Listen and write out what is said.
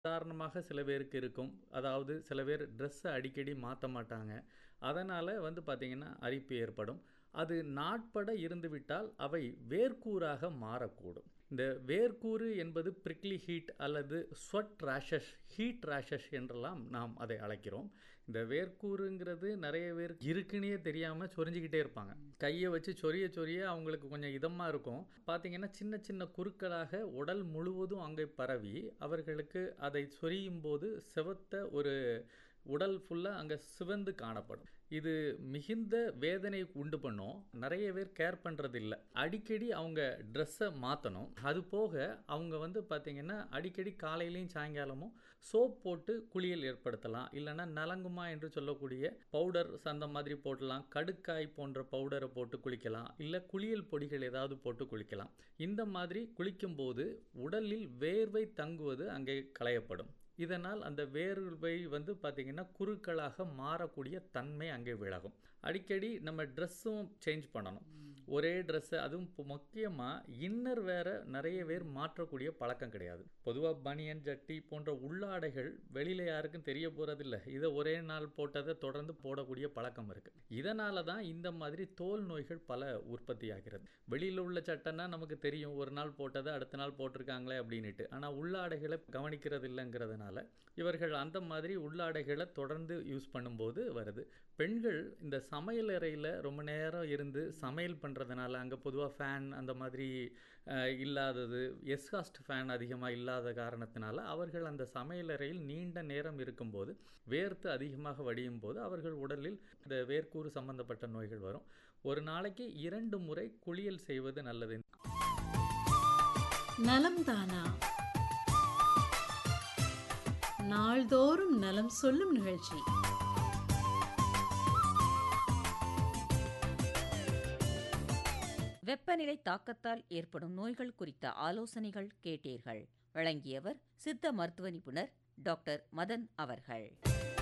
சாதாரணமாக சில பேருக்கு இருக்கும். அதாவது சில பேர் ட்ரெஸ்ஸ அடிக்கடி மாத்த மாட்டாங்க. அதனால வந்து பார்த்தீங்கன்னா, அரிப்பு ஏற்படும். அது நாட்பட இருந்துவிட்டால் அவை வேர்க்கூறாக மாறக்கூடும். இந்த வேர்க்கூறு என்பது பிரிக்லி ஹீட் அல்லது ஸ்வெட் ரேஷஸ், ஹீட் ரேஷஸ் என்றெல்லாம் நாம் அதை அழைக்கிறோம். இந்த வேர்க்கூறுங்கிறது நெறைய பேருக்கு இருக்குன்னே தெரியாம சொரிஞ்சுக்கிட்டே இருப்பாங்க. கைய வச்சு சொரிய சொரிய அவங்களுக்கு கொஞ்சம் இதமா இருக்கும். பார்த்தீங்கன்னா, சின்ன சின்ன குருக்களாக உடல் முழுவதும் அங்கே பரவி, அவர்களுக்கு அதை சொரியும்போது சிவத்த ஒரு உடல் ஃபுல்லா அங்க சிவந்து காணப்படும். இது மிகுந்த வேதனை உண்டு பண்ணும். நெறைய பேர் கேர் பண்றதில்ல. அடிக்கடி அவங்க ட்ரெஸ்ஸ மாத்தணும். அதுபோக அவங்க வந்து பார்த்தீங்கன்னா, அடிக்கடி காலையிலயும் சாயங்காலமும் சோப் போட்டு குளியல் ஏற்படுத்தலாம். இல்லன்னா நலங்குமா என்று சொல்லக்கூடிய பவுடர் அந்த மாதிரி போடலாம். கடுக்காய் போன்ற பவுடர போட்டு குளிக்கலாம். இல்ல குளியல் பொடிகள் ஏதாவது போட்டு குளிக்கலாம். இந்த மாதிரி குளிக்கும்போது உடலில் வேர்வை தங்குவது அங்கே களையப்படும். இதனால் அந்த வேர்வை வந்து பார்த்தீங்கன்னா, குருக்களாக மாறக்கூடிய தன்மை அங்கே விலகும். அடிக்கடி நம்ம ட்ரெஸ்ஸும் சேஞ்ச் பண்ணணும். ஒரே ட்ரெஸ்ஸ அதுவும் இப்போ முக்கியமா இன்னர் வேர நெறைய பேர் மாற்றக்கூடிய பழக்கம் கிடையாது. பொதுவா பனியன், ஜட்டி போன்ற உள்ளாடைகள் வெளியில யாருக்கும் தெரிய போறதில்ல. இத ஒரே நாள் போட்டத தொடர்ந்து போடக்கூடிய பழக்கம் இருக்கு. இதனால தான் இந்த மாதிரி தோல் நோய்கள் பல உற்பத்தியாகிறது. வெளியில உள்ள சட்டைன்னா நமக்கு தெரியும். ஒரு நாள் போட்டத அடுத்த நாள் போட்டிருக்காங்களே அப்டின்னுட்டு. ஆனா உள்ளாடைகள கவனிக்கிறது இல்லங்கிறதுனால, இவர்கள் அந்த மாதிரி உள்ளாடைகள தொடர்ந்து யூஸ் பண்ணும்போது வருது. பெண்கள் இந்த சமையல் அறையில ரொம்ப நேரம் இருந்து சமையல் பண்றதுனால, அங்க பொதுவா ஃபேன் அந்த மாதிரி அ இல்லாதது, எக்ஸாஸ்ட் ஃபேன் அதிகமா இல்லாத காரணத்தினால, அவர்கள் அந்த சமையல் அறையில் நீண்ட நேரம் இருக்கும்போது, வேர்த்து அதிகமாக வடியும்போது, அவர்கள் உடலில் இந்த வேர்க்கூறு சம்பந்தப்பட்ட நோய்கள் வரும். ஒரு நாளைக்கு 2 முறை குளியல் செய்வது நல்லது. நலம் தானா நாள்தோறும் நலம் சொல்லும் நிகழ்ச்சி வெப்பநிலை தாக்கத்தால் ஏற்படும் நோய்கள் குறித்த ஆலோசனைகள் கேட்டீர்கள். வழங்கியவர் சித்த மருத்துவ நிபுணர் டாக்டர் மதன் அவர்கள்.